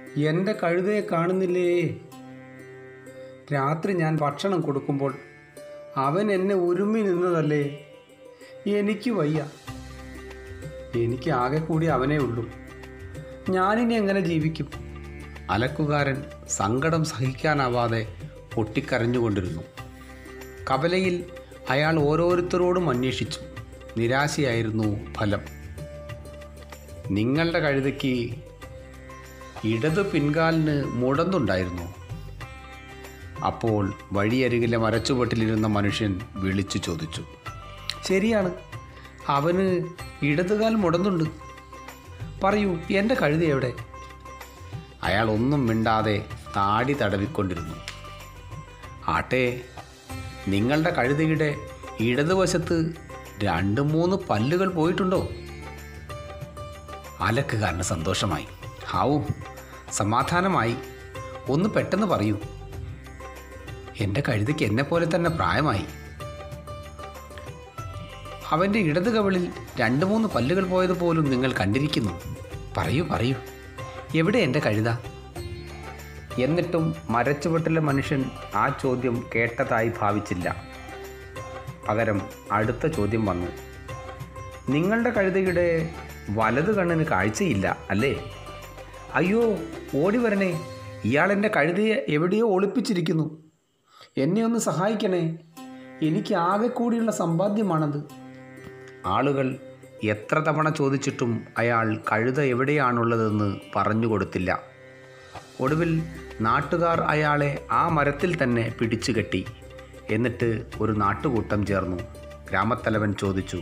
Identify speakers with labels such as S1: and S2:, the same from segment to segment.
S1: എൻ്റെ കഴുതയെ കാണുന്നില്ലേ രാത്രി ഞാൻ ഭക്ഷണം കൊടുക്കുമ്പോൾ അവൻ എന്നെ ഒരുമി നിന്നതല്ലേ എനിക്ക് വയ്യ എനിക്ക് ആകെ കൂടി അവനേ ഉള്ളൂ ഞാനിനി എങ്ങനെ ജീവിക്കും അലക്കുകാരൻ സങ്കടം സഹിക്കാനാവാതെ പൊട്ടിക്കരഞ്ഞുകൊണ്ടിരുന്നു കവലയിൽ അയാൾ ഓരോരുത്തരോടും അന്വേഷിച്ചു നിരാശയായിരുന്നു ഫലം നിങ്ങളുടെ കഴുതയ്ക്ക് ഇടത് പിൻകാലിന് മുടന്തുണ്ടായിരുന്നു അപ്പോൾ വഴിയരികിലെ മരച്ചുവട്ടിലിരുന്ന മനുഷ്യൻ വിളിച്ചു ചോദിച്ചു ശരിയാണ് അവന് ഇടതുകാൽ മുടന്തുണ്ട് പറയൂ എൻ്റെ കഴുത എവിടെ അയാൾ ഒന്നും മിണ്ടാതെ താടി തടവിക്കൊണ്ടിരുന്നു ആട്ടെ നിങ്ങളുടെ കഴുതയുടെ ഇടതുവശത്ത് രണ്ട് മൂന്ന് പല്ലുകൾ പോയിട്ടുണ്ടോ അലക്കുകാരന് സന്തോഷമായി ഹാവു സമാധാനമായി ഒന്ന് പെട്ടെന്ന് പറയൂ എൻ്റെ കഴുതയ്ക്ക് എന്നെ പോലെ തന്നെ പ്രായമായി അവൻ്റെ ഇടത് കവിളിൽ രണ്ട് മൂന്ന് പല്ലുകൾ പോയത് പോലും നിങ്ങൾ കണ്ടിരിക്കുന്നു പറയൂ പറയൂ എവിടെ എൻ്റെ കഴുത എന്നിട്ടും മരച്ചുവട്ടിലെ മനുഷ്യൻ ആ ചോദ്യം കേട്ടതായി ഭാവിച്ചില്ല പകരം അടുത്ത ചോദ്യം വന്നു നിങ്ങളുടെ കഴുതയുടെ വലത് കണ്ണിന് കാഴ്ചയില്ല അല്ലേ അയ്യോ ഓടി വരണേ ഇയാൾ എൻ്റെ കഴുതയെ എവിടെയോ ഒളിപ്പിച്ചിരിക്കുന്നു എന്നെ ഒന്ന് സഹായിക്കണേ എനിക്ക് ആകെ കൂടിയുള്ള സമ്പാദ്യമാണത് ആളുകൾ എത്ര തവണ ചോദിച്ചിട്ടും അയാൾ കഴുത എവിടെയാണുള്ളതെന്ന് പറഞ്ഞു കൊടുത്തില്ല ഒടുവിൽ നാട്ടുകാർ അയാളെ ആ മരത്തിൽ തന്നെ പിടിച്ചു കെട്ടി എന്നിട്ട് ഒരു നാട്ടുകൂട്ടം ചേർന്നു ഗ്രാമത്തലവൻ ചോദിച്ചു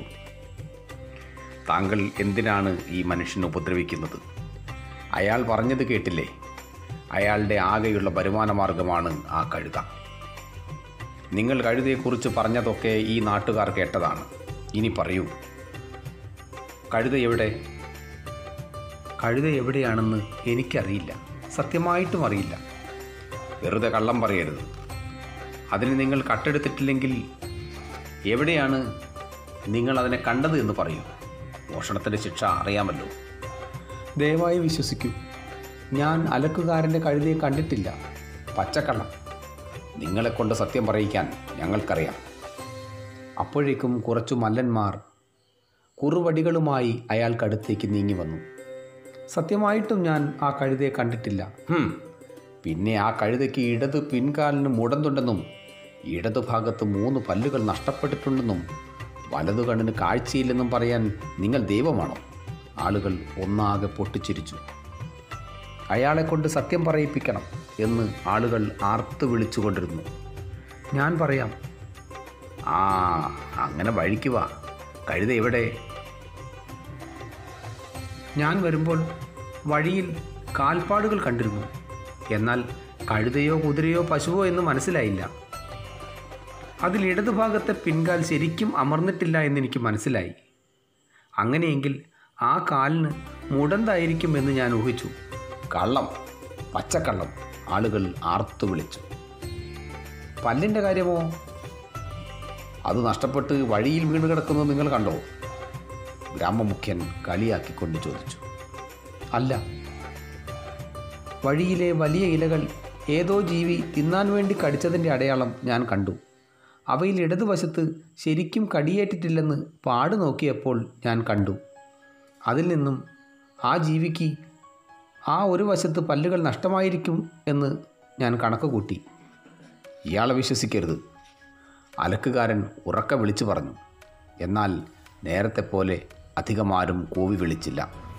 S1: താങ്കൾ എന്തിനാണ് ഈ മനുഷ്യനെ ഉപദ്രവിക്കുന്നത് അയാൾ പറഞ്ഞത് കേട്ടില്ലേ അയാളുടെ ആകെയുള്ള വരുമാന മാർഗമാണ് ആ കഴുത നിങ്ങൾ കഴുതയെക്കുറിച്ച് പറഞ്ഞതൊക്കെ ഈ നാട്ടുകാർ കേട്ടതാണ് ഇനി പറയൂ കഴുത എവിടെ കഴുത എവിടെയാണെന്ന് എനിക്കറിയില്ല സത്യമായിട്ടും അറിയില്ല വെറുതെ കള്ളം പറയരുത് അതിന് നിങ്ങൾ കട്ടെടുത്തിട്ടില്ലെങ്കിൽ എവിടെയാണ് നിങ്ങൾ അതിനെ കണ്ടത് എന്ന് പറയൂ മോഷണത്തിൻ്റെ ശിക്ഷ അറിയാമല്ലോ ദയവായി വിശ്വസിക്കൂ ഞാൻ അലക്കുകാരൻ്റെ കഴുതയെ കണ്ടിട്ടില്ല പച്ചക്കള്ളം നിങ്ങളെക്കൊണ്ട് സത്യം പറയിക്കാൻ ഞങ്ങൾക്കറിയാം അപ്പോഴേക്കും കുറച്ചു മല്ലന്മാർ കുറുവടികളുമായി അയാൾക്കടുത്തേക്ക് നീങ്ങി വന്നു സത്യമായിട്ടും ഞാൻ ആ കഴുതയെ കണ്ടിട്ടില്ല ഹും, പിന്നെ ആ കഴുതയ്ക്ക് ഇടത് പിൻകാലിന് മുടന്തുണ്ടെന്നും ഇടതു ഭാഗത്ത് മൂന്ന് പല്ലുകൾ നഷ്ടപ്പെട്ടിട്ടുണ്ടെന്നും വലതു കണ്ണിന് കാഴ്ചയില്ലെന്നും പറയാൻ നിങ്ങൾ ദൈവമാണോ ആളുകൾ ഒന്നാകെ പൊട്ടിച്ചിരിച്ചു അയാളെ കൊണ്ട് സത്യം പറയിപ്പിക്കണം എന്ന് ആളുകൾ ആർത്ത് വിളിച്ചുകൊണ്ടിരുന്നു ഞാൻ പറയാം ആ അങ്ങനെ വഴിക്ക് വാ കഴുത എവിടെ ഞാൻ വരുമ്പോൾ വഴിയിൽ കാൽപ്പാടുകൾ കണ്ടിരുന്നു എന്നാൽ കഴുതയോ കുതിരയോ പശുവോ എന്ന് മനസ്സിലായില്ല അതിൽ ഇടതുഭാഗത്തെ പിൻകാൽ ശരിക്കും അമർന്നിട്ടില്ല എന്നെനിക്ക് മനസ്സിലായി അങ്ങനെയെങ്കിൽ ആ കാലിന് മുടന്തായിരിക്കും എന്ന് ഞാൻ ഊഹിച്ചു കള്ളം പച്ചക്കള്ളം ആളുകൾ ആർത്തു വിളിച്ചു പല്ലിൻ്റെ കാര്യമോ അത് നഷ്ടപ്പെട്ട് വഴിയിൽ വീണ് കിടക്കുന്നത് നിങ്ങൾ കണ്ടോ ഗ്രാമമുഖ്യൻ കളിയാക്കിക്കൊണ്ട് ചോദിച്ചു അല്ല വഴിയിലെ വലിയ ഇലകൾ ഏതോ ജീവി തിന്നാൻ വേണ്ടി കടിച്ചതിൻ്റെ അടയാളം ഞാൻ കണ്ടു അവയിൽ ഇടതുവശത്ത് ശരിക്കും കടിയേറ്റിട്ടില്ലെന്ന് പാട് നോക്കിയപ്പോൾ ഞാൻ കണ്ടു അതിൽ നിന്നും ആ ജീവിക്ക് ആ ഒരു വശത്ത് പല്ലുകൾ നഷ്ടമായിരിക്കും എന്ന് ഞാൻ കണക്ക് കൂട്ടി ഇയാളെ വിശ്വസിക്കരുത് അലക്കുകാരൻ ഉറക്ക വിളിച്ചു പറഞ്ഞു എന്നാൽ നേരത്തെ പോലെ അധികമാരും കൂവി വിളിച്ചില്ല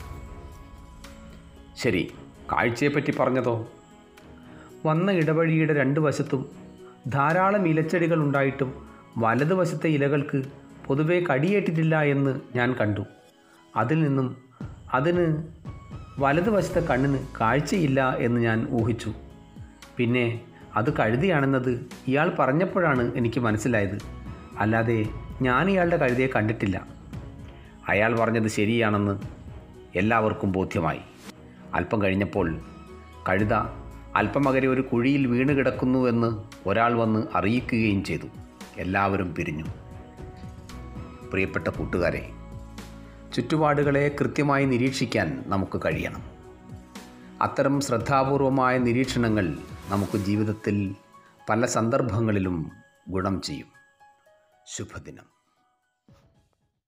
S1: ശരി കാഴ്ചയെപ്പറ്റി പറഞ്ഞതോ വന്ന ഇടവഴിയുടെ രണ്ട് വശത്തും ധാരാളം ഇലച്ചെടികൾ ഉണ്ടായിട്ടും വലതുവശത്തെ ഇലകൾക്ക് പൊതുവെ കടിയേറ്റിട്ടില്ല എന്ന് ഞാൻ കണ്ടു അതിൽ നിന്നും അതിന് വലതുവശത്തെ കണ്ണിന് കാഴ്ചയില്ല എന്ന് ഞാൻ ഊഹിച്ചു പിന്നെ അത് കഴുതിയാണെന്നത് ഇയാൾ പറഞ്ഞപ്പോഴാണ് എനിക്ക് മനസ്സിലായത് അല്ലാതെ ഞാൻ ഇയാളുടെ കഴുതിയെ കണ്ടിട്ടില്ല അയാൾ പറഞ്ഞത് ശരിയാണെന്ന് എല്ലാവർക്കും ബോധ്യമായി അല്പം കഴിഞ്ഞപ്പോൾ കഴുത അല്പമകരെ ഒരു കുഴിയിൽ വീണ് കിടക്കുന്നുവെന്ന് ഒരാൾ വന്ന് അറിയിക്കുകയും ചെയ്തു എല്ലാവരും പിരിഞ്ഞു പ്രിയപ്പെട്ട കൂട്ടുകാരെ ചുറ്റുപാടുകളെ കൃത്യമായി നിരീക്ഷിക്കാൻ നമുക്ക് കഴിയണം അത്തരം ശ്രദ്ധാപൂർവമായ നിരീക്ഷണങ്ങൾ നമുക്ക് ജീവിതത്തിൽ പല സന്ദർഭങ്ങളിലും ഗുണം ചെയ്യും ശുഭദിനം